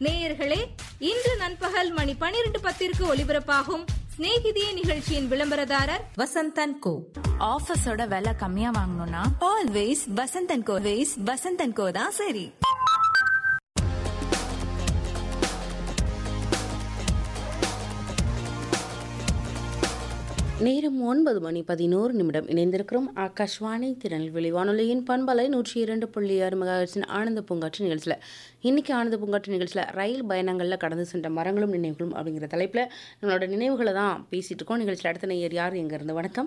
நேயர்களே இன்று நண்பகல் மணி பனிரெண்டு பத்திற்கு ஒலிபரப்பாகும் சிநேகிதியே நிகழ்ச்சியின் விளம்பரதாரர் வசந்தன் கோ ஆஃபீஸோட விலை கம்மியா வாங்கணும்னா ஆல்வேஸ் வசந்தன் கோ வேஸ் வசந்தன் கோ தான் சரி நேரம் ஒன்பது மணி பதினோரு நிமிடம் இணைந்திருக்கிறோம் ஆகாஷ்வாணி திருநெல்வேலி வானொலியின் பண்பலை நூற்றி இரண்டு புள்ளி ஆறு மெகாஹெர்ட்ஸின் ஆனந்த பூங்காற்று நிகழ்ச்சியில் இன்னைக்கு ஆனந்த பூங்காற்று நிகழ்ச்சியில் ரயில் பயணங்களில் கடந்து சென்ற மரங்களும் நினைவுகளும் அப்படிங்கிற தலைப்பில் நம்மளோட நினைவுகளை தான் பேசிட்டு இருக்கோம் நிகழ்ச்சியில் அடுத்த நேயர் யார் எங்கேருந்து வணக்கம்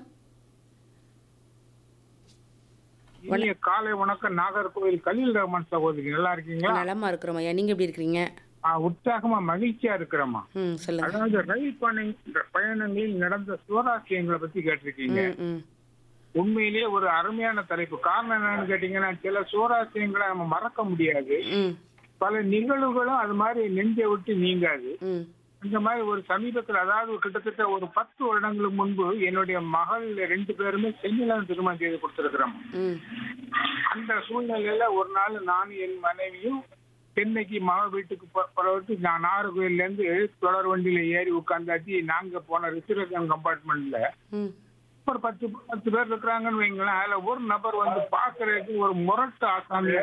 இனிய காலை வணக்கம் நாகர்கோவில் கலீல் ரஹ்மான் சகோதரி நல்லா இருக்கீங்களா நலமா இருக்கிறோம் ஐயா நீங்கள் எப்படி இருக்கிறீங்க ஆ, உற்சாகமா மகிழ்ச்சியா இருக்கிறோமா ம் சொல்லுங்க அதாவது ரயில் பயண பயணங்களில் நடந்த சுவராசியங்களை பத்தி கேட்டிருக்கீங்க ம் ம் உண்மையிலேயே ஒரு அருமையான தலைப்பு காரணம் என்னன்னு கேட்டீங்கன்னா சில சுவராசியங்களை நம்ம மறக்க முடியாது ம் பல நிகழ்வுகளும் அது மாதிரி நெஞ்சை விட்டு நீங்காது ம் இந்த மாதிரி ஒரு சமீபத்தில் அதாவது கிட்டத்தட்ட ஒரு பத்து வருடங்களுக்கு முன்பு என்னுடைய மகள் ரெண்டு பேருமே சென்னையில திருமணம் செய்து கொடுத்திருக்கிறோம் ம் அந்த சூழ்நிலையில ஒரு நாள் நானும் என் மனைவியும் சென்னைக்கு மக வீட்டுக்கு போ- புறப்பட்டு நான் நாகர்கோயில்ல இருந்து தொடர் வண்டியில ஏறி உட்காந்தாச்சு நாங்க போன ரிசர்வேஷன் கம்பார்ட்மெண்ட்ல ம் ஒரு பத்து பத்து பேர் இருக்கிறாங்கன்னு வைங்களேன் அதுல ஒரு நபர் வந்து பாக்குறதுக்கு ஒரு முரட்டு ஆசாமி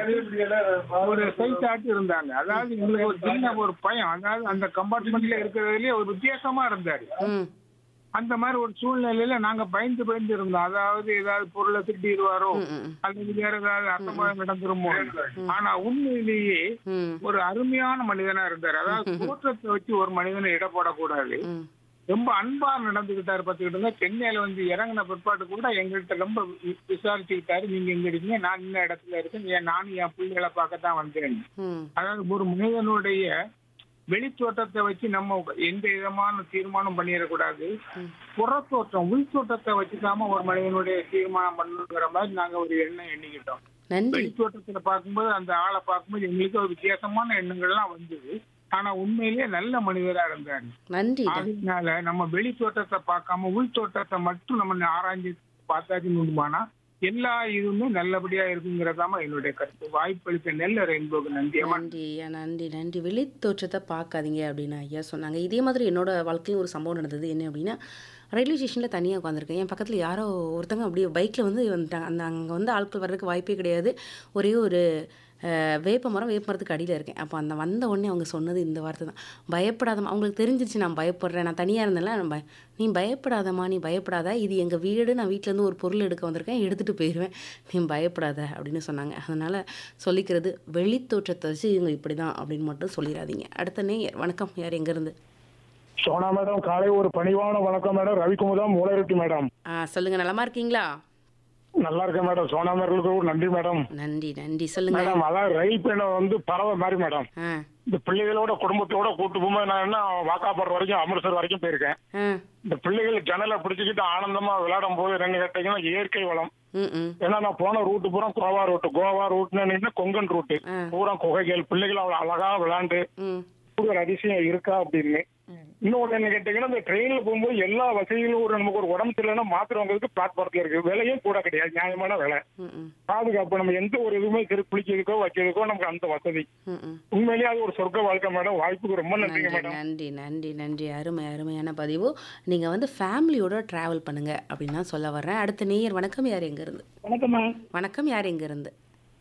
ஒரு சைட்டாட்டு இருந்தாங்க அதாவது எங்களுக்கு ஒரு சின்ன ஒரு பயம் அதாவது அந்த கம்பார்ட்மெண்ட்ல இருக்கிறதுலயே ஒரு வித்தியாசமா இருந்தாரு ம் அந்த மாதிரி ஒரு சூழ்நிலையில நாங்க பயந்து பயந்து இருந்தோம் அதாவது ஏதாவது பொருளை திட்டிடுவாரோ ம் ம் அல்லது வேற ஏதாவது அசம்பாவிதம் நடந்துருமோ ஆனா உண்மையிலேயே ம் ஒரு அருமையான மனிதனா இருந்தார் அதாவது தோற்றத்தை வச்சு ஒரு மனிதனை இட போடக்கூடாது ம் ரொம்ப அன்பா நடந்துகிட்டாரு பார்த்துக்கிட்டு இருந்தா சென்னையில வந்து இறங்கின பிற்பாடு கூட எங்கள்கிட்ட ரொம்ப வி- விசாரிச்சுக்கிட்டாரு நீங்க எங்க இருக்கீங்க நான் இந்த இடத்துல இருக்கேன் ஏன் நானும் என் பிள்ளைகளை பார்க்கத்தான் வந்தேன் ம் அதாவது ஒரு மனிதனுடைய வெளித்தோட்டத்தை வச்சு நம்ம எந்த விதமான தீர்மானம் பண்ணிடக்கூடாது புறத்தோற்றம் உள்தோட்டத்தை வச்சுக்காம ஒரு மனிதனுடைய தீர்மானம் பண்ணுங்கிற மாதிரி நாங்க ஒரு எண்ணம் எண்ணிக்கிட்டோம் நன்றி வெளித்தோட்டத்துல பார்க்கும்போது அந்த ஆளை பார்க்கும்போது எங்களுக்கு ஒரு வித்தியாசமான எண்ணங்கள்லாம் வந்தது ஆனா உண்மையிலேயே நல்ல மனிதரா இருந்தாரு நன்றி அதனால நம்ம வெளி தோட்டத்தை பார்க்காம உள் தோட்டத்தை மட்டும் நம்ம ஆராய்ஞ்சு பார்த்தாச்சு முடியுமானா எல்லா இதுவுமே நல்லபடியா இருக்குங்கிறதாம என்னுடைய கருத்து வாய்ப்பளித்த நெல்ல ரெயின்போக்கு நன்றி அம்மா நன்றி ஐயா நன்றி நன்றி வெளி தோற்றத்தை பார்க்காதீங்க அப்படின்னு ஐயா சொன்னாங்க இதே மாதிரி என்னோட வாழ்க்கையும் ஒரு சம்பவம் நடந்தது என்ன அப்படின்னா ரயில்வே ஸ்டேஷனில் தனியாக உட்காந்துருக்கேன் என் பக்கத்தில் யாரோ ஒருத்தங்க அப்படியே பைக்கில் வந்து வந்துட்டாங்க அந்த அங்கே வந்து ஆட்கள் வர்றதுக்கு வாய்ப்பே கிடையாது ஒரே ஒரு அஹ், வேப்ப மரம் வேப்ப மரத்துக்கு அடியில் இருக்கேன் அப்போ அந்த வந்த உடனே அவங்க சொன்னது இந்த வார்த்தை தான் பயப்படாதம்மா அவங்களுக்கு தெரிஞ்சிருச்சு நான் பயப்படுறேன் நான் தனியாக இருந்தேன்ல நான் பய நீ பயப்படாதம்மா நீ பயப்படாத இது எங்கள் வீடு நான் வீட்டிலேருந்து ஒரு பொருள் எடுக்க வந்திருக்கேன் எடுத்துகிட்டு போயிடுவேன் நீ பயப்படாத அப்படின்னு சொன்னாங்க அதனால் சொல்லிக்கிறது வெளித்தோற்றத்தை வச்சு இவங்க இப்படி தான் அப்படின்னு மட்டும் சொல்லிடாதீங்க அடுத்த நேயர் வணக்கம் யார் எங்கேருந்து சோனா மேடம் காலை ஒரு பணிவான வணக்கம் மேடம் ரவிக்குமுதா மூளைருட்டி மேடம் ஆ சொல்லுங்கள் நலமா இருக்கீங்களா நல்லா இருக்கேன் மேடம் சோனா மேடலுக்கு ஒரு நன்றி மேடம் நன்றி நன்றி சொல்லுங்க மேடம் அதான் ரயில் பயணம் வந்து பறவை மாதிரி மேடம் ஆ இந்த பிள்ளைகளோட குடும்பத்தோட கூட்டு போகும்போது நான் என்ன வாக்காப்பர் வரைக்கும் அமிர்தசர் வரைக்கும் போயிருக்கேன் ஆ இந்த பிள்ளைகள் ஜன்னலை பிடிச்சிக்கிட்டு ஆனந்தமா விளையாடும் போது என்னன்னு கேட்டீங்கன்னா இயற்கை வளம் ம் ம் ஏன்னா நான் போன ரூட்டு பூரா கோவா ரூட்டு கோவா ரூட்னு கொங்கன் ரூட்டு ஆ. பூரா குகைகள் பிள்ளைகள் அவ்வளவு அழகா விளையாண்டு ம் ஒரு அதிசயம் இருக்கா அப்படின்னு இன்னொன்னு என்ன கேட்டீங்கன்னா இந்த ட்ரெயின்ல போகும்போது எல்லா வசதிகளும் ஒரு நமக்கு ஒரு உடம்பு சரியில்லைன்னா மாத்திரை வாங்குறதுக்கு பிளாட்பாரத்துல இருக்கு விலையும் கூட கிடையாது நியாயமான விலை ம் ம் பாதுகாப்பு நம்ம எந்த ஒரு இதுவுமே சரி குளிக்கிறதுக்கோ வைக்கிறதுக்கோ நமக்கு அந்த வசதி ம் ம் உண்மையிலேயே அது ஒரு சொர்க்க வாழ்க்கை மேடம் வாய்ப்புக்கு ரொம்ப நன்றிங்க நன்றி மேடம் நன்றி நன்றி நன்றி அருமை அருமையான பதிவு நீங்கள் வந்து ஃபேமிலியோட ட்ராவல் பண்ணுங்க அப்படின்னு தான் சொல்ல வர்றேன் அடுத்த நேயர் வணக்கம் யார் எங்கேருந்து வணக்கம்மா வணக்கம் யார் எங்கேருந்து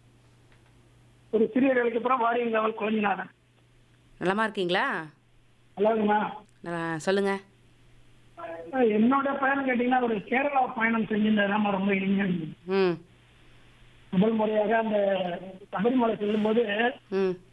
ஒரு சிறிய வேலைக்கு அப்புறம் வாடியும் காவல் குழஞ்சினாரன் நலமா இருக்கீங்களா நல்லாதுமா நல்லா சொல்லுங்க என்னோட பயணம் கேட்டீங்கன்னா ஒரு கேரளா பயணம் செஞ்சிருந்ததுதான் ரொம்ப இனிமையா இருந்தது ம் முதல் முறையாக அந்த சபரிமலை செல்லும்போது ம்